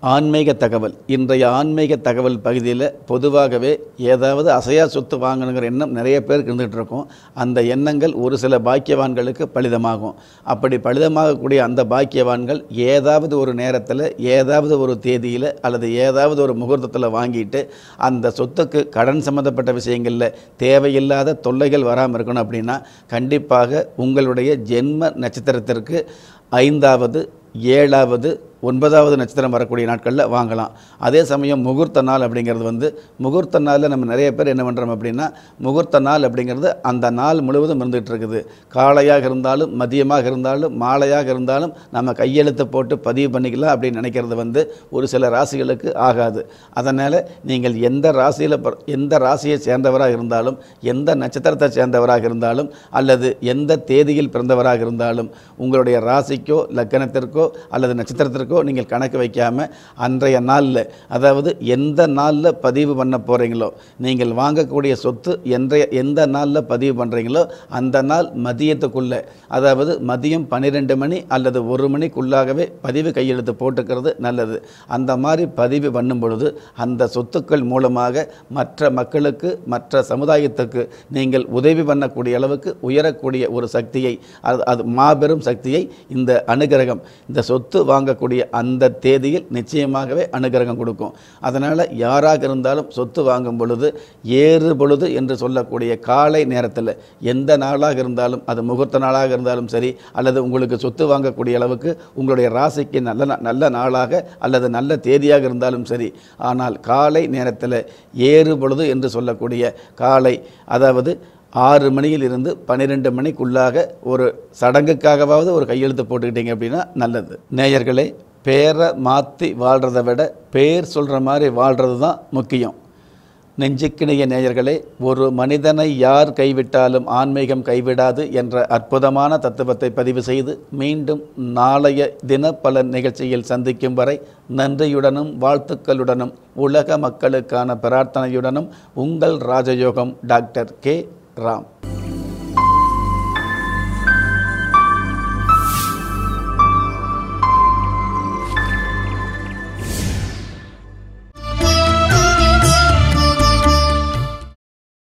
ஆன்மீக தகவல் இன்றைய ஆன்மீக தகவல் பகுதியில் பொதுவாகவே ஏதாவது அசையா சொத்து வாங்கணுங்கிற எண்ணம் நிறைய பேருக்கு இருந்துகிட்டு இருக்கும் அந்த எண்ணங்கள் ஒரு சில பாக்கியவான்களுக்கு பலிதமாகும் அப்படி பலிதமாகக்கூடிய அந்த பாக்கியவான்கள் ஏதாவது ஒரு நேரத்தில் ஏதாவது ஒரு தேதியில் அல்லது ஏதாவது ஒரு முகூர்த்தத்தில் வாங்கிட்டு அந்த சொத்துக்கு கடன் சம்மந்தப்பட்ட விஷயங்களில் தேவையில்லாத தொல்லைகள் வராமல் இருக்கணும் அப்படின்னா கண்டிப்பாக உங்களுடைய ஜென்ம நட்சத்திரத்திற்கு ஐந்தாவது ஏழாவது ஒன்பதாவது நட்சத்திரம் வரக்கூடிய நாட்களில் வாங்கலாம் அதே சமயம் முகூர்த்த நாள் அப்படிங்கிறது வந்து முகூர்த்த நாளில் நம்ம நிறைய பேர் என்ன பண்ணுறோம் அப்படின்னா முகூர்த்த நாள் அப்படிங்கிறது அந்த நாள் முழுவதும் இருந்துகிட்டு இருக்குது காலையாக இருந்தாலும் மதியமாக இருந்தாலும் மாலையாக இருந்தாலும் நம்ம கையெழுத்து போட்டு பதிவு பண்ணிக்கலாம் அப்படின்னு நினைக்கிறது வந்து ஒரு சில ராசிகளுக்கு ஆகாது அதனால் நீங்கள் எந்த ராசியில் எந்த ராசியை சேர்ந்தவராக இருந்தாலும் எந்த நட்சத்திரத்தை சேர்ந்தவராக இருந்தாலும் அல்லது எந்த தேதியில் பிறந்தவராக இருந்தாலும் உங்களுடைய ராசிக்கோ லக்கணத்திற்கோ அல்லது நட்சத்திரத்திற்கோ நீங்கள் கணக்கு வைக்காமல் அன்றைய நாளில் அதாவது எந்த நாளில் பதிவு பண்ண போகிறீங்களோ நீங்கள் வாங்கக்கூடிய சொத்து என்றைய எந்த நாளில் பதிவு பண்ணுறீங்களோ அந்த நாள் மதியத்துக்குள்ளே அதாவது மதியம் பன்னிரெண்டு மணி அல்லது ஒரு மணிக்குள்ளாகவே பதிவு கையெழுத்து போட்டுக்கிறது நல்லது அந்த மாதிரி பதிவு பண்ணும் பொழுது அந்த சொத்துக்கள் மூலமாக மற்ற மக்களுக்கு மற்ற சமுதாயத்துக்கு நீங்கள் உதவி பண்ணக்கூடிய அளவுக்கு உயரக்கூடிய ஒரு சக்தியை அது அது மாபெரும் சக்தியை இந்த அனுகிரகம் இந்த சொத்து வாங்கக்கூடிய அந்த தேதியில் நிச்சயமாகவே அனுகிரகம் கொடுக்கும் அதனால் யாராக இருந்தாலும் சொத்து வாங்கும் பொழுது ஏறு பொழுது என்று சொல்லக்கூடிய காலை நேரத்தில் எந்த நாளாக இருந்தாலும் அது முகூர்த்த நாளாக இருந்தாலும் சரி அல்லது உங்களுக்கு சொத்து வாங்கக்கூடிய அளவுக்கு உங்களுடைய ராசிக்கு நல்ல நா- நல்ல நாளாக அல்லது நல்ல தேதியாக இருந்தாலும் சரி ஆனால் காலை நேரத்தில் ஏறு பொழுது என்று சொல்லக்கூடிய காலை அதாவது ஆறு மணியிலிருந்து பன்னிரெண்டு மணிக்குள்ளாக ஒரு சடங்குக்காகவாவது ஒரு கையெழுத்து போட்டுக்கிட்டீங்க அப்படின்னா நல்லது நேயர்களே பேரை மாற்றி வாழ்கிறத விட பேர் சொல்கிற மாதிரி வாழ்கிறது தான் முக்கியம் நெஞ்சுக்கிணைய நேயர்களே ஒரு மனிதனை யார் கைவிட்டாலும் ஆன்மீகம் கைவிடாது என்ற அற்புதமான தத்துவத்தை பதிவு செய்து மீண்டும் நாளைய தின பல நிகழ்ச்சியில் சந்திக்கும் வரை நன்றியுடனும் வாழ்த்துக்களுடனும் உலக மக்களுக்கான பிரார்த்தனையுடனும் உங்கள் ராஜயோகம் டாக்டர் கே ராம்